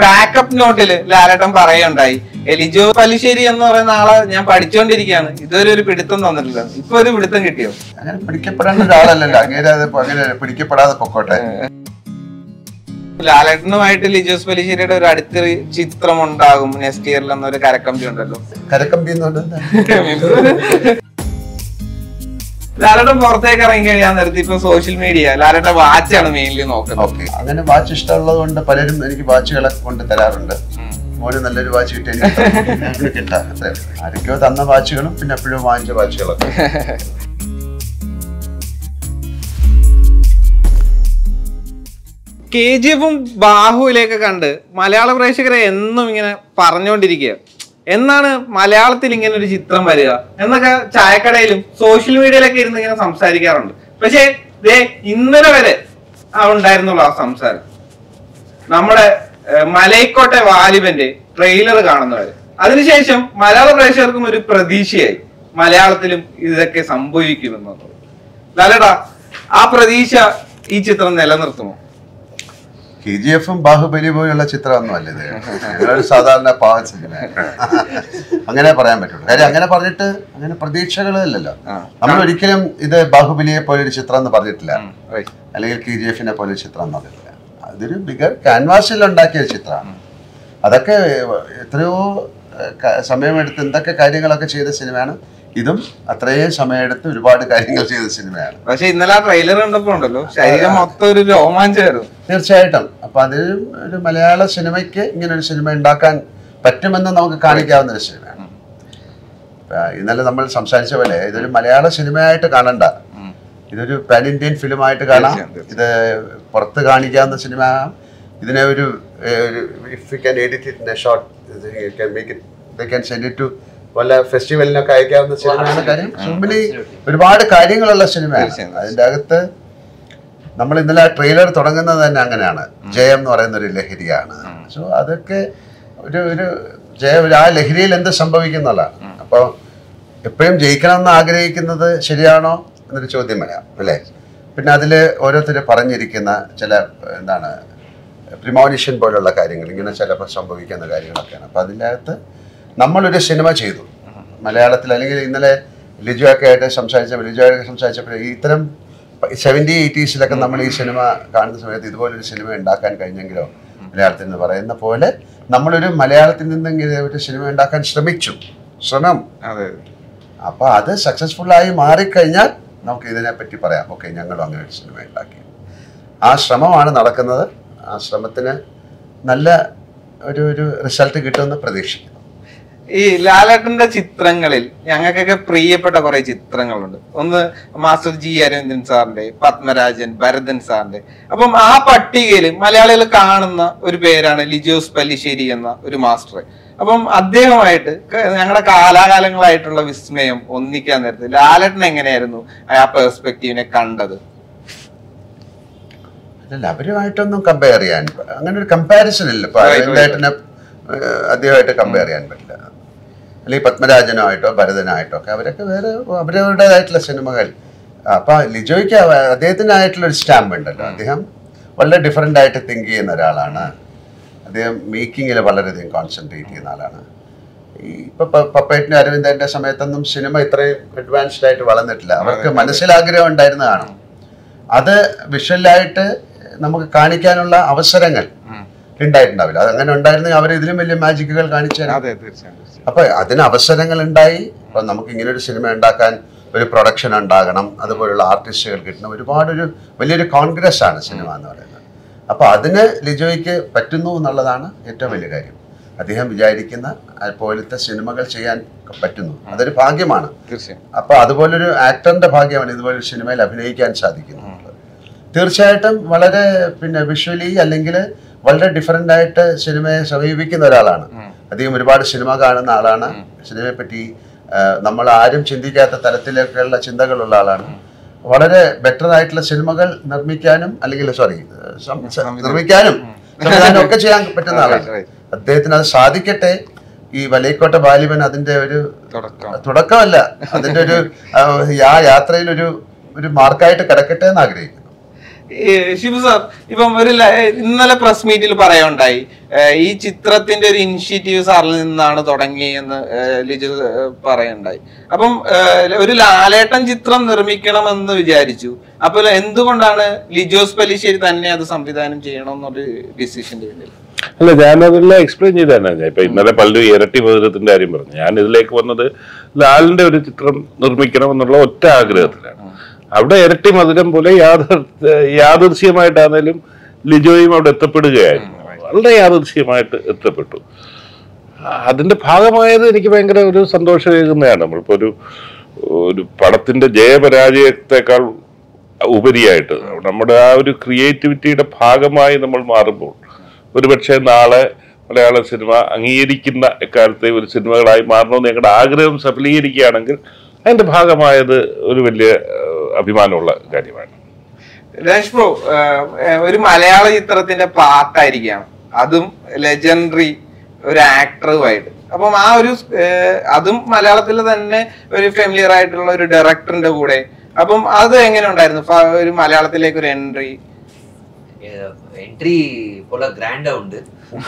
Backup നോട്ടില് ലാലേട്ടൻ പറയുണ്ടായി എലിജോ പല്ലിശ്ശേരി എന്ന് പറയുന്ന ആളെ ഞാൻ പഠിച്ചുകൊണ്ടിരിക്കുകയാണ് ഇതുവരെ ഒരു പിടുത്തം തന്നിട്ടില്ല ഇപ്പൊ ഒരു പിടുത്തം കിട്ടിയോ അങ്ങനെ പിടിക്കപ്പെടേണ്ട ഒരാളല്ലല്ലോ അങ്ങനെ അത് അങ്ങനെ പിടിക്കപ്പെടാതെ പൊക്കോട്ടെ ലാലേട്ടനുമായിട്ട് ലിജോസ് പല്ലിശ്ശേരിയുടെ ഒരു അടുത്ത ചിത്രം ഉണ്ടാകും നെക്സ്റ്റ് ഇയറിൽ എന്നൊരു കരക്കമ്പി ഉണ്ടല്ലോ കരക്കമ്പി എന്നുകൊണ്ട് എന്താ? ലാലേട്ടൻ പുറത്തേക്ക് ഇറങ്ങി കഴിയാൻ നേരത്തെ ഇപ്പൊ സോഷ്യൽ മീഡിയ ലാലേട്ടൻ വാച്ചാണ് മെയിൻലി നോക്കുന്നത് ഓക്കെ അങ്ങനെ വാച്ച് ഇഷ്ടമുള്ളത് കൊണ്ട് പലരും എനിക്ക് വാച്ചുകളൊക്കെ കൊണ്ട് തരാറുണ്ട് മോന് നല്ലൊരു വാച്ച് കിട്ടി എനിക്ക് തന്നു. അങ്ങനെ കിട്ടാം അത്രേ ഉള്ളൂ. ആരൊക്കെയോ തന്ന വാച്ചുകളും പിന്നെ എപ്പോഴും വാങ്ങിച്ച വാച്ചുകളൊക്കെ കെ ജി എഫും ബാഹുവിലേക്ക് കണ്ട് മലയാള പ്രേക്ഷകരെ എന്നും ഇങ്ങനെ പറഞ്ഞുകൊണ്ടിരിക്കുക എന്നാണ് മലയാളത്തിൽ ഇങ്ങനെ ഒരു ചിത്രം വരിക എന്നൊക്കെ ചായക്കടയിലും സോഷ്യൽ മീഡിയയിലൊക്കെ ഇരുന്ന് ഇങ്ങനെ സംസാരിക്കാറുണ്ട് പക്ഷേ ദേ ഇന്നലെ വരെ ആ ഉണ്ടായിരുന്നുള്ളൂ ആ സംസാരം നമ്മുടെ ഏഹ്, മലൈക്കോട്ടെ വാലിബന്റെ ട്രെയിലർ കാണുന്നവര് അതിനുശേഷം മലയാള പ്രേക്ഷകർക്കും ഒരു പ്രതീക്ഷയായി മലയാളത്തിലും ഇതൊക്കെ സംഭവിക്കുമെന്നുള്ളത് ലാലേട്ടാ ആ പ്രതീക്ഷ ഈ ചിത്രം നിലനിർത്തുമോ കെ ജി എഫും ബാഹുബലി പോലുള്ള ചിത്രമൊന്നും അല്ല ഇത് ഞങ്ങളൊരു സാധാരണ പാവ സിനിമ അങ്ങനെ പറയാൻ പറ്റുള്ളൂ കാര്യം അങ്ങനെ പറഞ്ഞിട്ട് അങ്ങനെ പ്രതീക്ഷകളില്ലല്ലോ ആ. നമ്മൾ ഒരിക്കലും ഇത് ബാഹുബലിയെ പോലെ ഒരു ചിത്രം എന്ന് പറഞ്ഞിട്ടില്ല Right. അല്ലെങ്കിൽ കെ ജി എഫിനെ പോലെ ഒരു ചിത്രം എന്ന് പറഞ്ഞിട്ടില്ല അതൊരു ബിഗർ ക്യാൻവാസിൽ ഉണ്ടാക്കിയ ഒരു ചിത്രമാണ് അതൊക്കെ എത്രയോ ഏഹ്, ക- സമയമെടുത്ത് എന്തൊക്കെ കാര്യങ്ങളൊക്കെ ചെയ്ത സിനിമയാണ് ഇതും അത്രയും സമയമെടുത്ത് ഒരുപാട് കാര്യങ്ങൾ ചെയ്ത സിനിമയാണ് പക്ഷെ ഇന്നലെ ആ ട്രെയിലർ കണ്ടപ്പോ ഉണ്ടല്ലോ ശരീരം മൊത്തം ഒരു രോമാഞ്ചമായിരുന്നു തീർച്ചയായിട്ടും അപ്പൊ അതിന് ഒരു മലയാള സിനിമയ്ക്ക് ഇങ്ങനെ ഒരു സിനിമ ഉണ്ടാക്കാൻ പറ്റുമെന്ന് നമുക്ക് കാണിക്കാവുന്ന ഒരു സിനിമയാണ് ഇപ്പൊ ഇന്നലെ നമ്മൾ സംസാരിച്ച പോലെ ഇതൊരു മലയാള സിനിമയായിട്ട് കാണണ്ട ഇതൊരു പാൻ ഇന്ത്യൻ ഫിലിമായിട്ട് കാണാം തീർച്ചയായും, ഇത് പുറത്ത് കാണിക്കാവുന്ന സിനിമ ഇതിനെ ഒരു if you can edit it short can make it can send it to വല്ല ഫെസ്റ്റിവലിനൊക്കെ അയക്കാവുന്ന സിനിമയാണ് കാര്യം സുമ്പിലി ഒരുപാട് കാര്യങ്ങളുള്ള സിനിമയാണ് തീർച്ചയായും. അതിൻ്റെ അകത്ത് നമ്മൾ ഇന്നലെ ട്രെയിലർ തുടങ്ങുന്നത് തന്നെ അങ്ങനെയാണ് ജയം എന്ന് പറയുന്ന ഒരു ലഹരിയാണ് സോ അതൊക്കെ ഒരു ഒരു ജയ ഒരു ആ ലഹരിയിൽ എന്ത് സംഭവിക്കുന്നുള്ളതാണ് അപ്പോൾ എപ്പോഴും ജയിക്കണം എന്ന് ആഗ്രഹിക്കുന്നത് ശരിയാണോ എന്നൊരു ചോദ്യം വരാം അല്ലേ പിന്നെ അതിൽ ഓരോരുത്തർ പറഞ്ഞിരിക്കുന്ന ചില എന്താണ് പ്രിമോണിഷൻ പോലുള്ള കാര്യങ്ങൾ ഇങ്ങനെ ചിലപ്പോൾ സംഭവിക്കുന്ന കാര്യങ്ങളൊക്കെയാണ് അപ്പോൾ അതിൻ്റെ അകത്ത് നമ്മളൊരു സിനിമ ചെയ്തു മലയാളത്തിൽ അല്ലെങ്കിൽ ഇന്നലെ ലിജു ഒക്കെ ആയിട്ട് സംസാരിച്ച ലിജു ആയിട്ട് സംസാരിച്ചപ്പോൾ ഇത്തരം സെവൻറ്റി എയ്റ്റീസിലൊക്കെ നമ്മൾ ഈ സിനിമ കാണുന്ന സമയത്ത് ഇതുപോലൊരു സിനിമ ഉണ്ടാക്കാൻ കഴിഞ്ഞെങ്കിലോ മലയാളത്തിൽ നിന്ന് പറയുന്ന പോലെ നമ്മളൊരു മലയാളത്തിൽ നിന്ന് ഇങ്ങനെ ഒരു സിനിമ ഉണ്ടാക്കാൻ ശ്രമിച്ചു ശ്രമം അതെ അപ്പോൾ അത് സക്സസ്ഫുൾ ആയി മാറിക്കഴിഞ്ഞാൽ നമുക്ക് ഇതിനെപ്പറ്റി പറയാം ഓക്കെ ഞങ്ങളും അങ്ങനെ ഒരു സിനിമ ഉണ്ടാക്കി ആ ശ്രമമാണ് നടക്കുന്നത് ആ ശ്രമത്തിന് നല്ല ഒരു ഒരു റിസൾട്ട് കിട്ടുമെന്ന് പ്രതീക്ഷിക്കുന്നു ഈ ലാലേട്ടന്റെ ചിത്രങ്ങളിൽ ഞങ്ങൾക്കൊക്കെ പ്രിയപ്പെട്ട കുറെ ചിത്രങ്ങളുണ്ട് ഒന്ന് മാസ്റ്റർ ജി അരവിന്ദൻ സാറിന്റെ പത്മരാജൻ ഭരതൻ സാറിന്റെ അപ്പം ആ പട്ടികയിൽ മലയാളികൾ കാണുന്ന ഒരു പേരാണ് ലിജോസ് പല്ലിശ്ശേരി എന്ന ഒരു മാസ്റ്റർ അപ്പം അദ്ദേഹമായിട്ട് ക- ഞങ്ങളുടെ കാലാകാലങ്ങളായിട്ടുള്ള വിസ്മയം ഒന്നിക്കാൻ നേരത്ത് ലാലേട്ടൻ എങ്ങനെയായിരുന്നു ആ പെർസ്പെക്റ്റീവിനെ കണ്ടത് അല്ല അവരുമായിട്ടൊന്നും കമ്പയർ ചെയ്യാൻ അങ്ങനെ ഒരു കമ്പാരിസൺ ഇല്ല ഇപ്പൊ Right, right, അരവിന്ദേട്ടനെ അദ്ദേഹമായിട്ട് കമ്പയർ ചെയ്യാൻ പറ്റില്ല അല്ലെങ്കിൽ പത്മരാജനുമായിട്ടോ ഭരതനായിട്ടോ ഒക്കെ അവരൊക്കെ വേറെ അവരവരുടേതായിട്ടുള്ള സിനിമകൾ അപ്പൊ ലിജോയ്ക്ക് അവ- അദ്ദേഹത്തിനായിട്ടുള്ള ഒരു സ്റ്റാമ്പ് ഉണ്ടല്ലോ അദ്ദേഹം വളരെ ഡിഫറെൻ്റ് ആയിട്ട് തിങ്ക് ചെയ്യുന്ന ഒരാളാണ് അദ്ദേഹം മേക്കിങ്ങിൽ വളരെയധികം കോൺസെൻട്രേറ്റ് ചെയ്യുന്ന ആളാണ് ഈ ഇപ്പൊ പ- പപ്പേറ്റിന്റെ അരവിന്ദന്റെ സമയത്തൊന്നും സിനിമ ഇത്രയും അഡ്വാൻസ്ഡ് ആയിട്ട് വളർന്നിട്ടില്ല അവർക്ക് മനസ്സിലാഗ്രഹം ഉണ്ടായിരുന്നതാണ് അത് വിഷ്വലായിട്ട് നമുക്ക് കാണിക്കാനുള്ള അവസരങ്ങൾ ഉണ്ടായിട്ടുണ്ടാവില്ല അത് അങ്ങനെ ഉണ്ടായിരുന്നെങ്കിൽ അവർ ഇതിലും വലിയ മാജിക്കുകൾ കാണിച്ചു തരാം. അതെ തീർച്ചയായും തീർച്ചയായും. അപ്പൊ അതിന് അവസരങ്ങൾ ഉണ്ടായി അപ്പൊ നമുക്ക് ഇങ്ങനെ ഒരു സിനിമ ഉണ്ടാക്കാൻ ഒരു പ്രൊഡക്ഷൻ ഉണ്ടാകണം അതുപോലുള്ള ആർട്ടിസ്റ്റുകൾ കിട്ടണം ഒരുപാട് ഒരു വലിയൊരു കോൺഗ്രസ് ആണ് സിനിമ എന്ന് പറയുന്നത് അപ്പൊ അതിന് ലിജോയ്ക്ക് പറ്റുന്നു എന്നുള്ളതാണ് ഏറ്റവും വലിയ കാര്യം അദ്ദേഹം വിചാരിക്കുന്ന ആ പോലത്തെ സിനിമകൾ ചെയ്യാൻ പറ്റുന്നു അതൊരു ഭാഗ്യമാണ് തീർച്ചയായും അപ്പൊ അതുപോലൊരു ആക്ടറിന്റെ ഭാഗ്യമാണ് ഇതുപോലൊരു സിനിമയിൽ അഭിനയിക്കാൻ സാധിക്കുന്നത് തീർച്ചയായിട്ടും വളരെ പിന്നെ വിഷ്വലി അല്ലെങ്കിൽ വളരെ ഡിഫറെൻ്റ് ആയിട്ട് സിനിമയെ സമീപിക്കുന്ന ഒരാളാണ് അധികം ഒരുപാട് സിനിമ കാണുന്ന ആളാണ് സിനിമയെ പറ്റി ആ, നമ്മൾ ആരും ചിന്തിക്കാത്ത തലത്തിലേക്കുള്ള ചിന്തകളുള്ള ആളാണ് വളരെ ബെറ്റർ ആയിട്ടുള്ള സിനിമകൾ നിർമ്മിക്കാനും അല്ലെങ്കിൽ സോറി നിർമ്മിക്കാനും സംവിധാനം ഒക്കെ ചെയ്യാൻ പറ്റുന്ന ആളാണ് right. അദ്ദേഹത്തിന് അത് സാധിക്കട്ടെ ഈ വലൈക്കോട്ട ബാലിബൻ അതിന്റെ ഒരു തുടക്കം തുടക്കമല്ല അതിന്റെ ഒരു ആ, ആ യാത്രയിൽ ഒരു ഒരു മാർക്കായിട്ട് കിടക്കട്ടെ എന്ന് ആഗ്രഹിക്കുന്നു ഈ ശിവു സാർ ഇപ്പം ഒരു ല- ഇന്നലെ പ്രസ് മീറ്റിൽ പറയുണ്ടായി ഏഹ് ഈ ചിത്രത്തിന്റെ ഒരു ഇനിഷ്യേറ്റീവ് സാറിൽ നിന്നാണ് തുടങ്ങി എന്ന് ഏഹ് ലിജു ഏഹ് പറയുണ്ടായി അപ്പം ഏഹ് ഒരു ലാലേട്ടൻ ചിത്രം നിർമ്മിക്കണമെന്ന് വിചാരിച്ചു അപ്പോൾ എന്തുകൊണ്ടാണ് ലിജോസ് പലിശ്ശേരി തന്നെ അത് സംവിധാനം ചെയ്യണം എന്നൊരു ഡിസിഷന്റെ പിന്നിൽ അല്ല ഞാനതെല്ലാം എക്സ്പ്ലെയിൻ ചെയ്താണ് ഞാൻ ഇപ്പൊ ഇന്നലെ പല്ലു ഇരട്ടി മധുരത്തിന്റെ കാര്യം പറഞ്ഞു ഞാൻ ഇതിലേക്ക് വന്നത് ലാലിന്റെ ഒരു ചിത്രം നിർമ്മിക്കണം എന്നുള്ള ഒറ്റ ആഗ്രഹത്തിലാണ് അവിടെ ഇരട്ടി മധുരം പോലെ യാദർ യാദൃശ്യമായിട്ടാണേലും ലിജോയും അവിടെ എത്തപ്പെടുകയായിരുന്നു വളരെ യാദൃശ്യമായിട്ട് എത്തപ്പെട്ടു അതിന്റെ ഭാഗമായത് എനിക്ക് ഭയങ്കര ഒരു സന്തോഷമേകുന്നതാണ് നമ്മളിപ്പോ ഒരു ഒരു പടത്തിന്റെ ജയപരാജയത്തെക്കാൾ ഉപരിയായിട്ട് നമ്മുടെ ആ ഒരു ക്രിയേറ്റിവിറ്റിയുടെ ഭാഗമായി നമ്മൾ മാറുമ്പോൾ ഒരുപക്ഷെ നാളെ മലയാള സിനിമ അംഗീകരിക്കുന്ന എക്കാലത്തെ ഒരു സിനിമകളായി മാറണമെന്ന് ഞങ്ങളുടെ ആഗ്രഹം സഫലീകരിക്കുകയാണെങ്കിൽ അതിന്റെ ഭാഗമായത് ഒരു വലിയ ഏഹ്, അഭിമാനമുള്ള കാര്യമാണ് രേഷ് ബ്രോ ഏഹ് ഒരു മലയാള ചിത്രത്തിന്റെ പാട്ടായിരിക്കുകയാണ് അതും ലെജൻഡറി ഒരു ആക്ടറുമായിട്ട് അപ്പം ആ ഒരു ഏഹ് അതും മലയാളത്തിൽ തന്നെ ഒരു ഫെമിലിയർ ആയിട്ടുള്ള ഒരു ഡയറക്ടറിന്റെ കൂടെ അപ്പം അത് എങ്ങനെ ഉണ്ടായിരുന്നു ഫ- ഒരു മലയാളത്തിലേക്ക് ഒരു എൻട്രി എൻട്രി പോലെ ഗ്രാൻഡ് ഉണ്ട്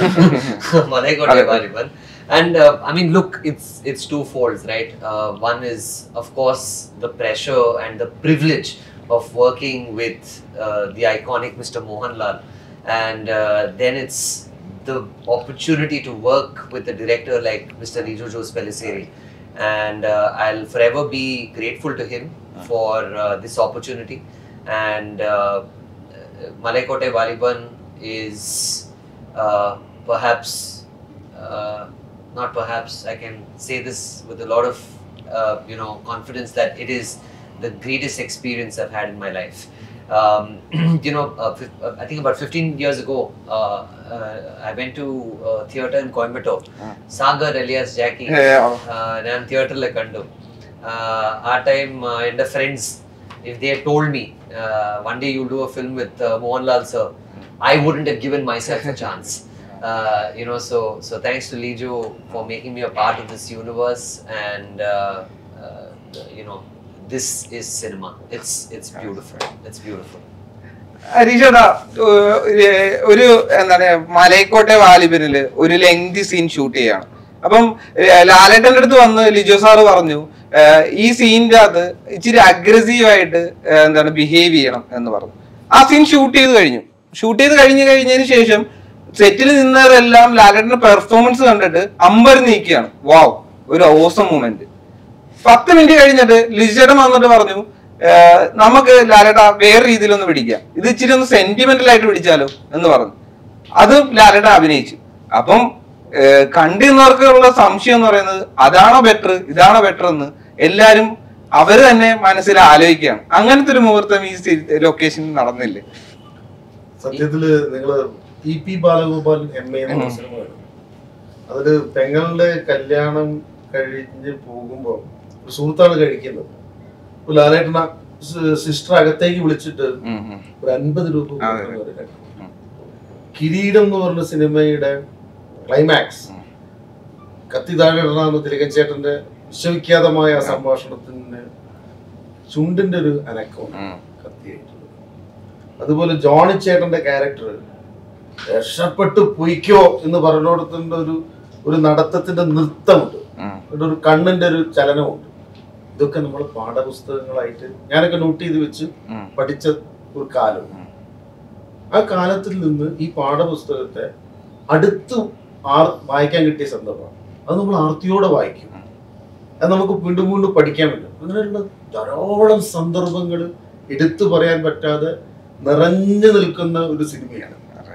Malaikottai Vaaliban and uh, i mean look it's it's two folds right uh, one is of course the pressure and the privilege of working with uh, the iconic mr mohanlal and uh, then it's the opportunity to work with a director like mr Lijo Jose Pellissieri and uh, i'll forever be grateful to him for uh, this opportunity and uh, Malaikote Valiban is uh, perhaps, uh, not perhaps, I can say this with a lot of, uh, you know, confidence that it is the greatest experience I've had in my life. Um, you know, uh, fif- uh, I think about 15 years ago, uh, uh, I went to uh, theatre in Coimbatore. Sagar alias Jackie. Yeah. Uh, ഞാൻ തിയേറ്ററിൽ കണ്ടു Uh, ആ time എൻ്റെ friends if they had told me uh, one day you'll do a film with uh, Mohanlal sir, I wouldn't have given myself a chance. Uh, you know, so so thanks to Lijo for making me a part of this universe, and uh, uh, you know, this is cinema. It's it's beautiful. It's beautiful. ഹരീഷേട്ടാ ഏഹ് ഒരു എന്താണ് മലൈക്കോട്ടെ വാലിബനില് ഒരു lengthy scene shoot ചെയ്യാണ് അപ്പം ഏഹ് ലാലേട്ടന്റെ അടുത്ത് വന്ന് ലിജോ സാറ് പറഞ്ഞു ഏഹ് ഈ സീനിന്റെ അകത്ത് ഇച്ചിരി അഗ്രസീവ് ആയിട്ട് ഏഹ് എന്താണ് ബിഹേവ് ചെയ്യണം എന്ന് പറഞ്ഞു ആ സീൻ ഷൂട്ട് ചെയ്ത് കഴിഞ്ഞു ഷൂട്ട് ചെയ്ത് കഴിഞ്ഞു കഴിഞ്ഞതിന് ശേഷം സെറ്റിൽ നിന്നവരെല്ലാം ലാലേട്ടന്റെ പെർഫോമൻസ് കണ്ടിട്ട് അമ്പർ നീക്കുകയാണ് വാവ് ഒരു ഓസം മൂമെന്റ് പത്ത് മിനിറ്റ് കഴിഞ്ഞിട്ട് ലിജേട്ടൻ വന്നിട്ട് പറഞ്ഞു "ഏർ നമുക്ക് ലാലേട്ട വേറെ രീതിയിലൊന്ന് പിടിക്കാം ഇത് ഇച്ചിരി ഒന്ന് സെന്റിമെന്റൽ ആയിട്ട് പിടിച്ചാലോ എന്ന് പറഞ്ഞു അത് ലാലേട്ട അഭിനയിച്ചു അപ്പം ഏർ കണ്ടിരുന്നവർക്കുള്ള സംശയം എന്ന് പറയുന്നത് അതാണോ ബെറ്റർ ഇതാണോ ബെറ്റർ എന്ന് എല്ലാരും അവര് തന്നെ മനസ്സിൽ ആലോചിക്കുകയാണ് അങ്ങനത്തെ ഒരു മുഹൂർത്തം ഈ ലൊക്കേഷനിൽ നടന്നില്ലേ സത്യത്തില് നിങ്ങള് E P Balagopal M A എന്ന സിനിമ കണ്ടു. അതില് പെങ്ങളുടെ കല്യാണം കഴിഞ്ഞ് പോകുമ്പോ ഒരു സുഹൃത്താണ് കഴിക്കുന്നത് അപ്പൊ ലാലേട്ടന സിസ്റ്റർ അകത്തേക്ക് വിളിച്ചിട്ട് ഉം ഉം. ഒരു അൻപത് രൂപ അതെ, കൊടുക്കണം എന്ന് പറഞ്ഞു. കിരീടം എന്ന് പറഞ്ഞ സിനിമയുടെ ക്ലൈമാക്സ് കത്തി താഴെ ഇടണമെന്ന് തിലകൻ ചേട്ടന്റെ വിശ്വവിഖ്യാതമായ ആ സംഭാഷണത്തിന് ചുണ്ടിന്റെ ഒരു അനക്കം ഉം. കത്തിയായിട്ടുള്ളത് അതുപോലെ ജോണി ചേട്ടന്റെ ക്യാരക്ടർ രക്ഷപ്പെട്ട് പൊയ്ക്കോ എന്ന് പറഞ്ഞോടത്തിന്റെ ഒരു ഒരു നടത്തത്തിന്റെ നൃത്തമുണ്ട് ഉം. എന്നിട്ട് ഒരു കണ്ണിന്റെ ഒരു ചലനമുണ്ട് ഇതൊക്കെ നമ്മൾ പാഠപുസ്തകങ്ങളായിട്ട് ഞാനൊക്കെ നോട്ട് ചെയ്ത് വെച്ച് ഉം. പഠിച്ച ഒരു കാലം ആ കാലത്തിൽ നിന്ന് ഈ പാഠപുസ്തകത്തെ അടുത്ത് ആർ വായിക്കാൻ കിട്ടിയ സന്ദർഭമാണ് അത് നമ്മൾ ആർത്തിയോടെ വായിക്കും അത് നമുക്ക് വീണ്ടും വീണ്ടും പഠിക്കാൻ പറ്റും അങ്ങനെയുള്ള ധാരാളം സന്ദർഭങ്ങൾ എടുത്തു പറയാൻ പറ്റാതെ നിറഞ്ഞു നിൽക്കുന്ന ഒരു സിനിമയാണ്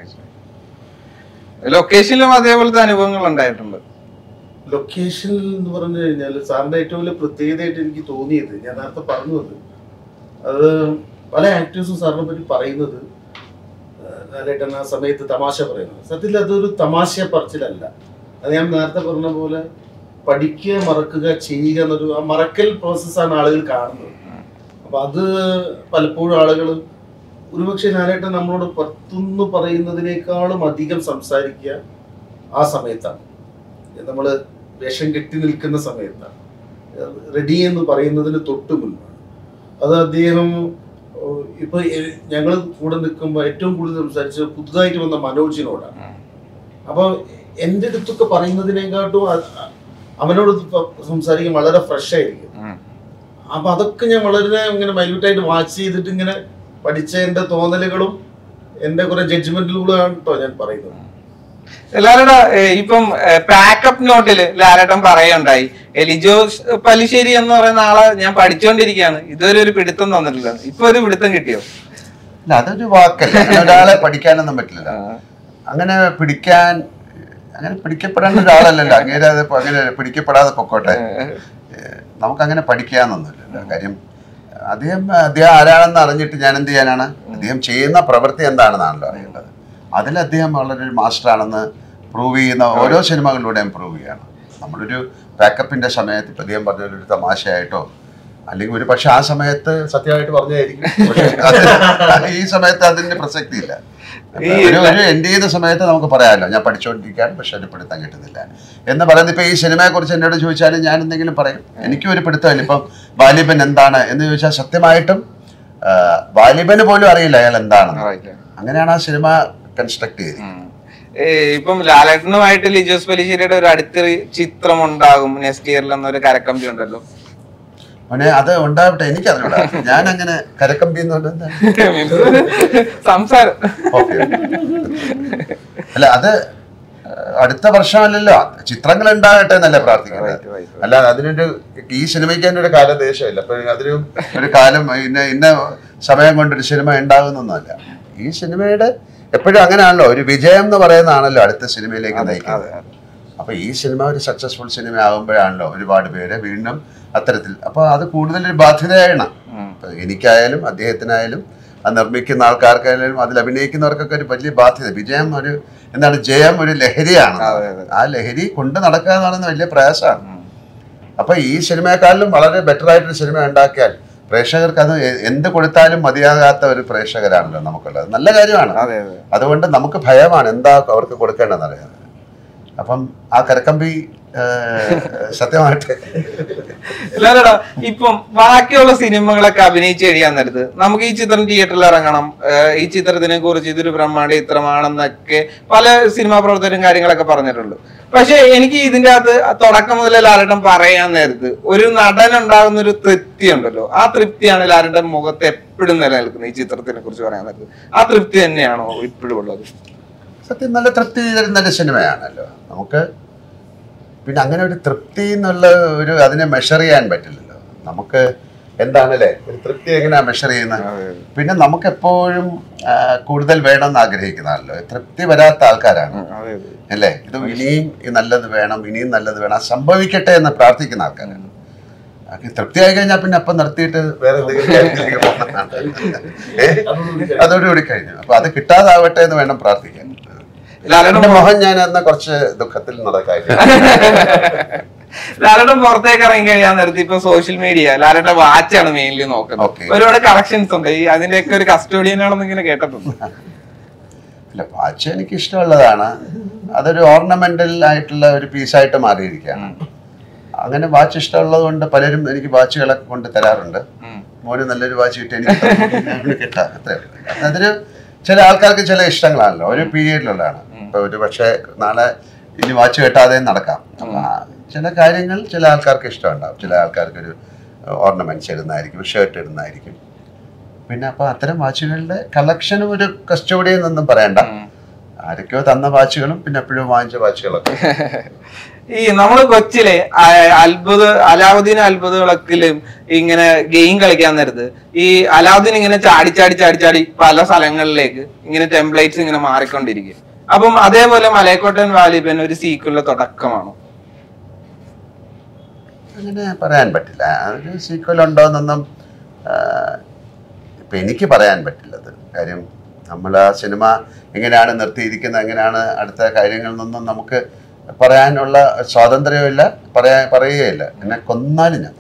ലൊക്കേഷനിലും അതേപോലത്തെ അനുഭവങ്ങൾ ഉണ്ടായിട്ടുണ്ട് ലൊക്കേഷൻ എന്ന് പറഞ്ഞു കഴിഞ്ഞാൽ സാറിന്റെ ഏറ്റവും വലിയ പ്രത്യേകതയായിട്ട് എനിക്ക് തോന്നിയത് ഞാൻ നേരത്തെ പറഞ്ഞു അത് അത് പല ആക്ടേഴ്സും സാറിനെ പറ്റി പറയുന്നത് ലാലേട്ടൻ ആ സമയത്ത് തമാശ പറയുന്നത് സത്യത്തിൽ അതൊരു തമാശ പറച്ചിലല്ല അത് ഞാൻ നേരത്തെ പറഞ്ഞ പോലെ പഠിക്കുക മറക്കുക ചെയ്യുക എന്നൊരു ആ മറക്കൽ പ്രോസസ്സാണ് ആളുകൾ കാണുന്നത് അപ്പൊ അത് പലപ്പോഴും ആളുകൾ ഒരുപക്ഷെ ലാലേട്ടൻ നമ്മളോട് പത്തുന്ന് പറയുന്നതിനേക്കാളും അധികം സംസാരിക്കുക ആ സമയത്താണ് നമ്മൾ വേഷം കെട്ടി നിൽക്കുന്ന സമയത്താണ് റെഡി എന്ന് പറയുന്നതിന് തൊട്ട് മുൻപാണ് അത് അദ്ദേഹം ഏഹ്, ഇപ്പൊ ഞങ്ങൾ കൂടെ നിൽക്കുമ്പോൾ ഏറ്റവും കൂടുതൽ സംസാരിച്ചത് പുതുതായിട്ട് വന്ന മനോജിനോടാണ് അപ്പൊ എന്റെ അടുത്തൊക്കെ പറയുന്നതിനെക്കാട്ടും അ- അവനോട് ഇപ്പൊ സംസാരിക്കാൻ വളരെ ഫ്രഷ് ആയിരിക്കും ഉം. അപ്പൊ അതൊക്കെ ഞാൻ വളരെ ഇങ്ങനെ മൈന്യൂട്ടായിട്ട് വാച്ച് ചെയ്തിട്ട് ഇങ്ങനെ പഠിച്ച എന്റെ തോന്നലുകളും എന്റെ കുറെ ജഡ്ജ്മെന്റിലൂടെയാണ് കേട്ടോ ഞാൻ പറയുന്നത് ലാലേട്ടാ ഏഹ് ഇപ്പം പാക്കപ്പ് നോട്ടില് ലാലേട്ടൻ പറയുണ്ടായി എലിജോ പലിശ്ശേരി എന്ന് പറയുന്ന ആളെ ഞാൻ പഠിച്ചുകൊണ്ടിരിക്കുകയാണ് ഇതുവരെ ഒരു പിടുത്തം തന്നിട്ടില്ല ഇപ്പൊ ഒരു പിടുത്തം കിട്ടിയോ അല്ല അതൊരു വാക്കല്ല അങ്ങനെ ഒരാളെ പഠിക്കാനൊന്നും പറ്റില്ല അങ്ങനെ പിടിക്കാൻ അങ്ങനെ പിടിക്കപ്പെടേണ്ട ഒരാളല്ലല്ലോ അങ്ങനെ അത് ഇപ്പൊ അങ്ങനെ പിടിക്കപ്പെടാതെ പൊക്കോട്ടെ ഏഹ് നമുക്ക് അങ്ങനെ പഠിക്കാന്നൊന്നുമില്ല കാര്യം അദ്ദേഹം അദ്ദേഹം ആരാണെന്ന് അറിഞ്ഞിട്ട് ഞാൻ എന്ത് ചെയ്യാനാണ് അദ്ദേഹം ചെയ്യുന്ന പ്രവൃത്തി എന്താണെന്നാണല്ലോ അറിയേണ്ടത് അതിൽ അദ്ദേഹം വളരെ ഒരു മാസ്റ്റർ ആണെന്ന് പ്രൂവ് ചെയ്യുന്ന ഓരോ സിനിമകളിലൂടെയും പ്രൂവ് ചെയ്യണം നമ്മളൊരു പാക്കപ്പിന്റെ സമയത്ത് ഇപ്പൊ അദ്ദേഹം പറഞ്ഞ ഒരു തമാശയായിട്ടോ അല്ലെങ്കിൽ ഒരു പക്ഷെ ആ സമയത്ത് സത്യമായിട്ട് പറഞ്ഞായിരിക്കും പക്ഷേ അത് ഈ സമയത്ത് അതിന്റെ പ്രസക്തി ഇല്ല ഈ- ഒരു ഒരു എൻഡ് ചെയ്ത സമയത്ത് നമുക്ക് പറയാമല്ലോ ഞാൻ പഠിച്ചുകൊണ്ടിരിക്കുകയാണ് പക്ഷെ ഒരു പിടുത്തം കിട്ടുന്നില്ല എന്ന് പറയുന്നത് ഇപ്പൊ ഈ സിനിമയെ കുറിച്ച് എന്നോട് ചോദിച്ചാലും ഞാൻ എന്തെങ്കിലും പറയും എനിക്കും ഒരു പിടുത്തമില്ല ഇപ്പം വാലിബൻ എന്താണ് എന്ന് ചോദിച്ചാൽ സത്യമായിട്ടും ആ, വാലിബന് പോലും അറിയില്ല അയാൾ എന്താണെന്ന് Right. അങ്ങനെയാണ് ആ സിനിമ കൺസ്ട്രക്ട് ചെയ്തത് ഉം. ഏഹ് ഇപ്പം ലാലേട്ടനുമായിട്ട് ലിജോസ് പലിശ്ശേരിയുടെ ഒരു അടുത്ത ചിത്രം ഉണ്ടാകും നെക്സ്റ്റ് ഇയറിൽ എന്നൊരു കരക്കമ്പി ഉണ്ടല്ലോ അവനെ അത് ഉണ്ടാവട്ടെ എനിക്കറിയില്ല ഞാൻ അങ്ങനെ കരക്കമ്പി എന്ന് പറഞ്ഞാൽ എന്താണ്? സംസാരം ഓക്കെ അല്ല അത് അടുത്ത വർഷമല്ലല്ലോ ചിത്രങ്ങൾ ഉണ്ടാകട്ടെ എന്നല്ലേ പ്രാർത്ഥിക്കുന്നത് Right, right, right. അല്ല അതിനൊരു ഈ സിനിമയ്ക്ക് തന്നെ ഒരു കാലദേശമില്ല അപ്പൊ അതിന് ഒരു കാലം ഇന്ന ഇന്ന സമയം കൊണ്ടൊരു സിനിമ ഉണ്ടാകുന്നൊന്നുമല്ല ഈ സിനിമയുടെ എപ്പോഴും അങ്ങനെയാണല്ലോ ഒരു വിജയം എന്ന് പറയുന്നതാണല്ലോ അടുത്ത സിനിമയിലേക്ക് നയിക്കുന്നത് അപ്പൊ ഈ സിനിമ ഒരു സക്സസ്ഫുൾ സിനിമ ആകുമ്പോഴാണല്ലോ ഒരുപാട് പേര് വീണ്ടും അത്തരത്തിൽ അപ്പൊ അത് കൂടുതൽ ഒരു ബാധ്യതയാണ് ഇപ്പൊ എനിക്കായാലും അദ്ദേഹത്തിനായാലും അത് നിർമ്മിക്കുന്ന ആൾക്കാർക്കായാലും അതിൽ അഭിനയിക്കുന്നവർക്കൊക്കെ ഒരു വലിയ ബാധ്യത വിജയം ഒരു എന്താണ് ജയം ഒരു ലഹരിയാണ് അതെ, അതെ. ആ ലഹരി കൊണ്ട് നടക്കുക എന്ന് പറയുന്നത് വലിയ പ്രയാസമാണ് അപ്പൊ ഈ സിനിമയെക്കാളും വളരെ ബെറ്റർ ആയിട്ടൊരു സിനിമ ഉണ്ടാക്കിയാൽ പ്രേക്ഷകർക്ക് അത് എ- എന്ത് കൊടുത്താലും മതിയാകാത്ത ഒരു പ്രേക്ഷകരാണല്ലോ നമുക്കുള്ളത് നല്ല കാര്യമാണ് അതെ അതെ അതുകൊണ്ട് നമുക്ക് ഭയമാണ് എന്താ അവർക്ക് കൊടുക്കേണ്ടതെന്ന് അറിയാതെ അപ്പം ആ കരക്കമ്പി ഏഹ്, സത്യമായിട്ട് ഇല്ലാടാ ഇപ്പം ബാക്കിയുള്ള സിനിമകളൊക്കെ അഭിനയിച്ച് കഴിയാൻ നേരത്ത് നമുക്ക് ഈ ചിത്രം തിയേറ്ററിൽ ഇറങ്ങണം ഏഹ് ഈ ചിത്രത്തിനെ കുറിച്ച് ഇതൊരു ബ്രഹ്മാണ്ഡ ചിത്രമാണെന്നൊക്കെ പല സിനിമാ പ്രവർത്തകരും കാര്യങ്ങളൊക്കെ പറഞ്ഞിട്ടുണ്ട് പക്ഷെ എനിക്ക് ഇതിന്റെ അകത്ത് തുടക്കം മുതലേ ലാലട്ടൻ പറയാൻ നേരത്ത് ഒരു നടൻ ഉണ്ടാകുന്ന ഒരു തൃപ്തി ഉണ്ടല്ലോ ആ തൃപ്തിയാണ് ലാലട്ടൻ മുഖത്ത് എപ്പോഴും നിലനിൽക്കുന്നത് ഈ ചിത്രത്തിനെ കുറിച്ച് പറയാൻ നേരത്ത് ആ തൃപ്തി തന്നെയാണോ ഇപ്പോഴും ഉള്ളത് സത്യം നല്ല തൃപ്തി തരുന്ന ഒരു സിനിമയാണല്ലോ നമുക്ക് പിന്നെ അങ്ങനെ ഒരു തൃപ്തി എന്നുള്ള ഒരു അതിനെ മെഷർ ചെയ്യാൻ പറ്റില്ലല്ലോ നമുക്ക് എന്താണല്ലേ ഒരു തൃപ്തി എങ്ങനെയാ മെഷർ ചെയ്യുന്നത് പിന്നെ നമുക്ക് എപ്പോഴും ആ, കൂടുതൽ വേണമെന്ന് ആഗ്രഹിക്കുന്നതാണല്ലോ തൃപ്തി വരാത്ത ആൾക്കാരാണ് അതെ അല്ലേ ഇത് ഇനിയും ഈ നല്ലത് വേണം ഇനിയും നല്ലത് വേണം അത് സംഭവിക്കട്ടെ എന്ന് പ്രാർത്ഥിക്കുന്ന ആൾക്കാരാണ് അത് തൃപ്തിയായി കഴിഞ്ഞാൽ പിന്നെ അപ്പം നിർത്തിയിട്ട് വേറെ എന്തെങ്കിലും കാര്യത്തിലേക്ക് പോകുന്നതാണ്. ഏ? അതോടുകൂടി കഴിഞ്ഞു അപ്പൊ അത് കിട്ടാതാവട്ടെ എന്ന് വേണം പ്രാർത്ഥിക്കാൻ ലാലട്ടൻ എന്റെ മുഖം ഞാൻ എന്ന കുറച്ച് ദുഃഖത്തിൽ നടക്കായി ലാലട്ടൻ പുറത്തേക്ക് ഇറങ്ങി കഴിയാൻ നേരത്തെ ഇപ്പൊ സോഷ്യൽ മീഡിയ ലാലട്ടൻ വാച്ചാണ് മെയിൻലി നോക്കുന്നത് Okay. ഒരുപാട് കളക്ഷൻസ് ഉണ്ട് ഈ അതിന്റെയൊക്കെ ഒരു കസ്റ്റോഡിയനാണെന്ന് ഇങ്ങനെ കേട്ടിട്ടുണ്ട് അല്ല വാച്ച് എനിക്ക് ഇഷ്ടമുള്ളതാണ് അതൊരു ഓർണമെന്റൽ ആയിട്ടുള്ള ഒരു പീസായിട്ട് മാറിയിരിക്കുകയാണ് അങ്ങനെ വാച്ച് ഇഷ്ടമുള്ളത് കൊണ്ട് പലരും എനിക്ക് വാച്ചുകളൊക്കെ കൊണ്ട് തരാറുണ്ട് ഉം. മോന് നല്ലൊരു വാച്ച് കിട്ടി എനിക്ക് തന്നു. അവന് കിട്ടാ അത്രേ ഉള്ളൂ. അതൊരു ചില ആൾക്കാർക്ക് ചില ഇഷ്ടങ്ങളാണല്ലോ ഒരു പീരീഡിലുള്ളതാണ് ഇപ്പൊ ഒരു പക്ഷേ നാളെ ഇനി വാച്ച് കെട്ടാതെ നടക്കാം അപ്പൊ ആ ചില കാര്യങ്ങൾ ചില ആൾക്കാർക്ക് ഇഷ്ടമുണ്ടാവും ചില ആൾക്കാർക്ക് ഒരു ഓർണമെന്റ്സ് ഇടുന്നതായിരിക്കും ഷർട്ട് ഇടുന്നതായിരിക്കും പിന്നെ അപ്പൊ അത്തരം വാച്ചുകളുടെ കളക്ഷനും ഒരു കസ്റ്റോഡിയിൽ നിന്നും പറയണ്ട ആരൊക്കെയോ തന്ന വാച്ചുകളും പിന്നെ എപ്പോഴും വാങ്ങിച്ച വാച്ചുകളൊക്കെ ഈ നമ്മള് കൊച്ചിലെ ആ- അത്ഭുത അലാവുദ്ദീൻ അത്ഭുത വിളക്കിലും ഇങ്ങനെ ഗെയിം കളിക്കാൻ നേരത്ത് ഈ അലാവുദ്ദീൻ ഇങ്ങനെ ചാടി ചാടി ചാടി ചാടി പല സ്ഥലങ്ങളിലേക്ക് ഇങ്ങനെ ടെംപ്ലേറ്റ്സ് ഇങ്ങനെ മാറിക്കൊണ്ടിരിക്കും അപ്പം അതേപോലെ മലയക്കോട്ടൻ വാലിബൻ ഒരു സീക്വലിന്റെ തുടക്കമാണോ അങ്ങനെ പറയാൻ പറ്റില്ല അതൊരു സീക്വൽ ഉണ്ടോ എന്നൊന്നും ആ, ഇപ്പൊ എനിക്ക് പറയാൻ പറ്റില്ലത് കാര്യം നമ്മൾ ആ സിനിമ എങ്ങനെയാണ് നിർത്തിയിരിക്കുന്നത് എങ്ങനെയാണ് അടുത്ത കാര്യങ്ങളിൽ നിന്നും നമുക്ക് പറയാനുള്ള സ്വാതന്ത്ര്യമില്ല പറയാ പറയുകയില്ല എന്നെ കൊന്നാലും ഞാൻ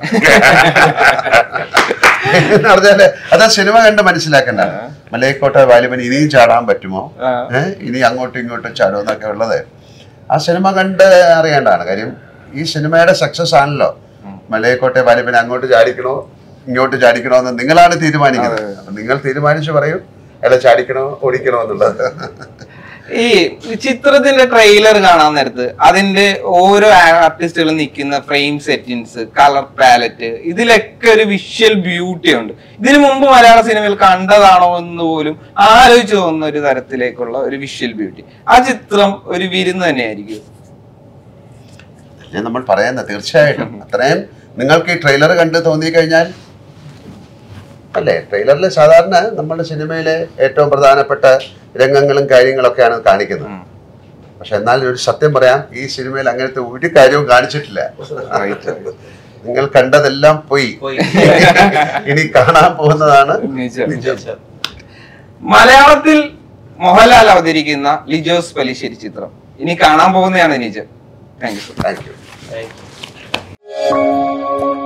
എന്ന് പറഞ്ഞാല് അത് ആ സിനിമ കണ്ട് മനസ്സിലാക്കണ്ട മലയക്കോട്ട വാലിബൻ ഇനിയും ചാടാൻ പറ്റുമോ ആ. ഏഹ് ഇനി അങ്ങോട്ടും ഇങ്ങോട്ടും ചാടുമെന്നൊക്കെ ഉള്ളത് ആ സിനിമ കണ്ട് അറിയേണ്ടതാണ് കാര്യം ഈ സിനിമയുടെ സക്സസ് ആണല്ലോ മലയക്കോട്ടെ വാലിബൻ അങ്ങോട്ട് ചാടിക്കണോ ഇങ്ങോട്ട് ചാടിക്കണമെന്ന് നിങ്ങളാണ് തീരുമാനിക്കുന്നത് അപ്പൊ നിങ്ങൾ തീരുമാനിച്ചു പറയൂ അയാളെ ചാടിക്കണോ ഓടിക്കണോ എന്നുള്ളത് ഈ ചിത്രത്തിന്റെ ട്രെയിലർ കാണാൻ നേരത്ത് അതിന്റെ ഓരോ ആർട്ടിസ്റ്റുകളും നിൽക്കുന്ന ഫ്രെയിം സെറ്റിങ്സ് കളർ പാലറ്റ് ഇതിലൊക്കെ ഒരു വിഷ്വൽ ബ്യൂട്ടി ഉണ്ട് ഇതിനു മുമ്പ് മലയാള സിനിമയിൽ കണ്ടതാണോ എന്ന് പോലും ആലോചിച്ച് തോന്നുന്ന ഒരു തരത്തിലേക്കുള്ള ഒരു വിഷ്വൽ ബ്യൂട്ടി ആ ചിത്രം ഒരു വിരുന്ന് തന്നെയായിരിക്കും അല്ലേ നമ്മൾ പറയുന്നത് തീർച്ചയായിട്ടും അത്രയും നിങ്ങൾക്ക് ഈ ട്രെയിലർ കണ്ട് തോന്നിക്കഴിഞ്ഞാൽ അല്ലേ ട്രെയിലറിൽ സാധാരണ നമ്മുടെ സിനിമയിലെ ഏറ്റവും പ്രധാനപ്പെട്ട രംഗങ്ങളും കാര്യങ്ങളൊക്കെയാണ് കാണിക്കുന്നത് പക്ഷെ എന്നാൽ ഒരു സത്യം പറയാം ഈ സിനിമയിൽ അങ്ങനത്തെ ഒരു കാര്യവും കാണിച്ചിട്ടില്ല നിങ്ങൾ കണ്ടതെല്ലാം പോയി പോയി. ഇനി കാണാൻ പോകുന്നതാണ് നിജം. നിജം മലയാളത്തിൽ മോഹൻലാൽ അവതരിക്കുന്ന ലിജോസ് പലിശ്ശേരി ചിത്രം ഇനി കാണാൻ പോകുന്നതാണ് നിജം thank you thank you Thank you.